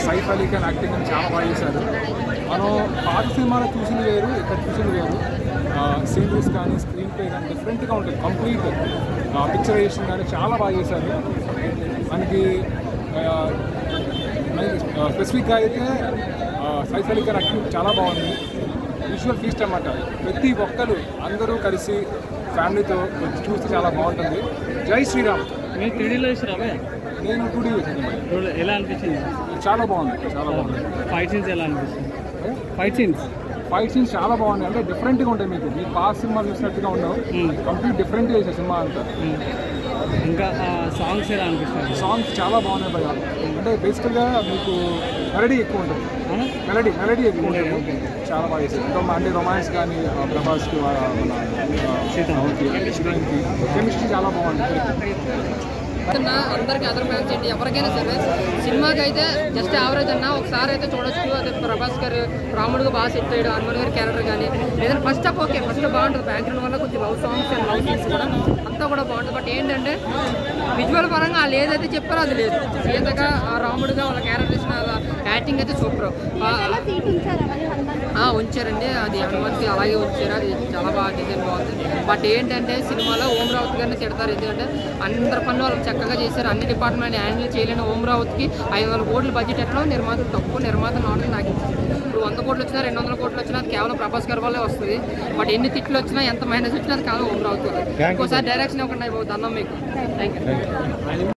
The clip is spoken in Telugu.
సైఫ్ అలీ ఖాన్ యాక్టింగ్ అని చాలా బాగా చేశారు మనం పాత సినిమాలో చూసింది వేరు ఇక్కడ చూసింది వేరు సీనరీస్ కానీ స్క్రీన్ ప్లే కానీ డిఫరెంట్గా ఉంటుంది కంప్లీట్ పిక్చరైజేషన్ కానీ చాలా బాగా చేశారు మనకి స్పెసిఫిక్గా అయితే సైఫ్ అలీ ఖాన్ యాక్టింగ్ చాలా బాగుంది విజువల్ ఫీస్ట్ అన్నమాట ప్రతి ఒక్కరు అందరూ కలిసి ఫ్యామిలీతో వచ్చి చూస్తే చాలా బాగుంటుంది జై శ్రీరామ్ మీరు త్రీడీలో చూసారా నేను టూ డీ వేసాను ఎలా అనిపించింది చాలా బాగుంది చాలా బాగుంది ఫైట్ సీన్స్ ఎలా అనిపించింది ఫైట్ సీన్స్ ఫైట్ సీన్స్ చాలా బాగున్నాయి అంటే డిఫరెంట్గా ఉంటాయి మీకు మీ పాత సినిమా చూసినట్టుగా ఉండవు Hmm. కంప్లీట్ డిఫరెంట్ చేసే సినిమా అంతా ఇంకా సాంగ్స్ ఎలా అనిపిస్తుంది సాంగ్స్ చాలా బాగున్నాయి భయ అంటే బేసికల్గా మీకు మెలడీ ఎక్కువ ఉంటుంది మెలడీ మెలడీ ఎక్కువ ఉంటుంది చాలా బాగా చేశారు ఇంకా అంటే రొమాన్స్ కానీ ఆ, ప్రభాస్కి ఆ, మన సీత. కెమిస్ట్రీ చాలా బాగుంటుంది అన్న అందరికి అదర్ ఫ్యాన్స్ ఏంటి ఎవరికైనా సరే సినిమాకి అయితే జస్ట్ యావరేజ్ అన్న ఒకసారి అయితే చూడొచ్చు అదే ప్రభాస్ గారు రాముడుగా బాగా సెట్ అయ్యాడు హనుమాన్ గారి క్యారెక్టర్ కానీ లేదంటే ఫస్ట్ అప్ ఓకే ఫస్ట్ బాగుంటుంది బ్యాక్గ్రౌండ్ వల్ల కొంచెం love songs and love scenes కూడా అంతా కూడా బాగుంటుంది బట్ ఏంటంటే విజువల్ పరంగా వాళ్ళు ఏదైతే చెప్పారో అది లేదు సీతగా ఆ రాముడుగా వాళ్ళ క్యారెక్టర్ ఇచ్చిన యాక్టింగ్ అయితే సూపర్ ఆ, ఉంచారండి అది హనుమంత్కి అలాగే ఉంచారు అది చాలా బాగా డిజైన్ బాగుంది బట్ ఏంటంటే సినిమాలో ఓం రావుత్ గారిని తిడతారు ఎందుకంటే అందరి పనులు వాళ్ళు చక్కగా చేశారు అన్ని డిపార్ట్మెంట్ హ్యాండిల్ చేయలేని ఓం రావుత్కి ఐదు వందల కోట్ల బడ్జెట్ ఎట్లా నిర్మాత తప్పు నిర్మాత నాలుగు నాకు ఇప్పుడు వంద కోట్లు వచ్చినా రెండు వందల కోట్లు వచ్చినా అది కేవలం ప్రభాస్ గారి వల్లే వస్తుంది బట్ ఎన్ని తిట్లు వచ్చినా ఎంత మైనస్ వచ్చినా అది కేవలం ఓం రావుత్ వల్లే. ఇంకోసారి డైరెక్షన్ ఇవ్వకుండా అయిపోతుంది అన్నం మీకు థ్యాంక్ యూ